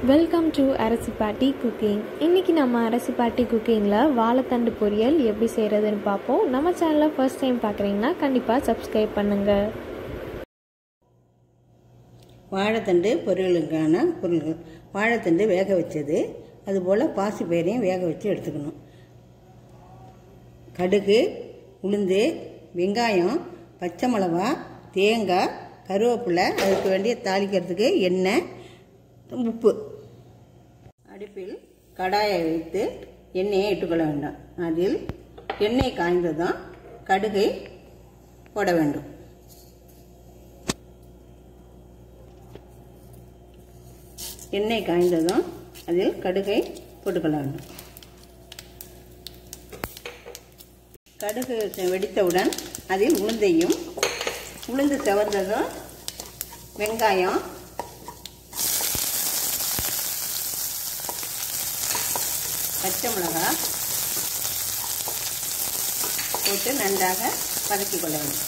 welcome to அரசி பாட்டி cooking இன்றைக்கி நம்ம அரசி பாட்டி குக்கிங்கில் வாழைத்தண்டு பொரியல் எப்படி செய்கிறதுன்னு பார்ப்போம் நம்ம சேனலை ஃபர்ஸ்ட் டைம் பார்க்குறீங்கன்னா கண்டிப்பாக சப்ஸ்கிரைப் பண்ணுங்கள் வாழைத்தண்டு பொரியலுக்கான பொருள்கள் வாழைத்தண்டு வேக வச்சது அதுபோல் பாசி பயிரையும் வேக வச்சு எடுத்துக்கணும் கடுகு உளுந்து வெங்காயம் பச்சை மிளகா தேங்காய் கருவேப்பிலை அதுக்கு வேண்டிய தாளிக்கிறதுக்கு எண்ணெய் உப்பு அடுப்பில் கடாயை வைத்து எண்ணெயை இட்டுக்கொள்ள வேண்டும் அதில் எண்ணெய் காய்ந்ததும் கடுகை போட வேண்டும் எண்ணெய் காய்ந்ததும் அதில் கடுகை போட்டுக்கொள்ள வேண்டும் கடுகு வெடித்தவுடன் அதில் உளுந்தையும் உளுந்து செவந்ததும் வெங்காயம் பச்சை மிளகாய் போட்டு நன்றாக வதக்கிக் கொள்ள வேண்டும்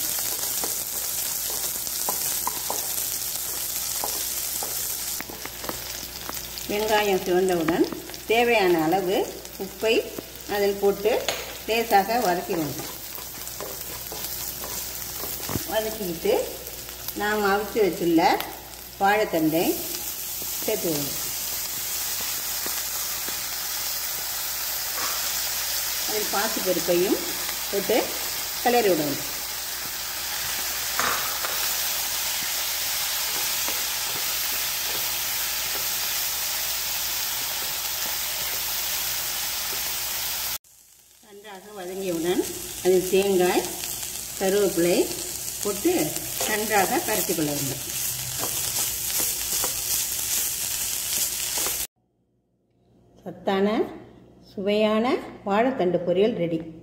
வெங்காயம் சிவந்தவுடன் தேவையான அளவு உப்பை அதில் போட்டு லேசாக வதக்கி வேண்டும் வதக்கிக்கிட்டு நாம் அவிச்சு வச்சுள்ள வாழைத்தண்டை சேர்த்து வேண்டும் அதில் பாசி பருப்பையும் போட்டு கிளறி விடணும் நன்றாக வதங்கியவுடன் அதில் தேங்காய் கருவேப்பிலை போட்டு நன்றாக கரைச்சி கொள்ள வேண்டும் சத்தான சுவையான வாழைத்தண்டு பொரியல் ரெடி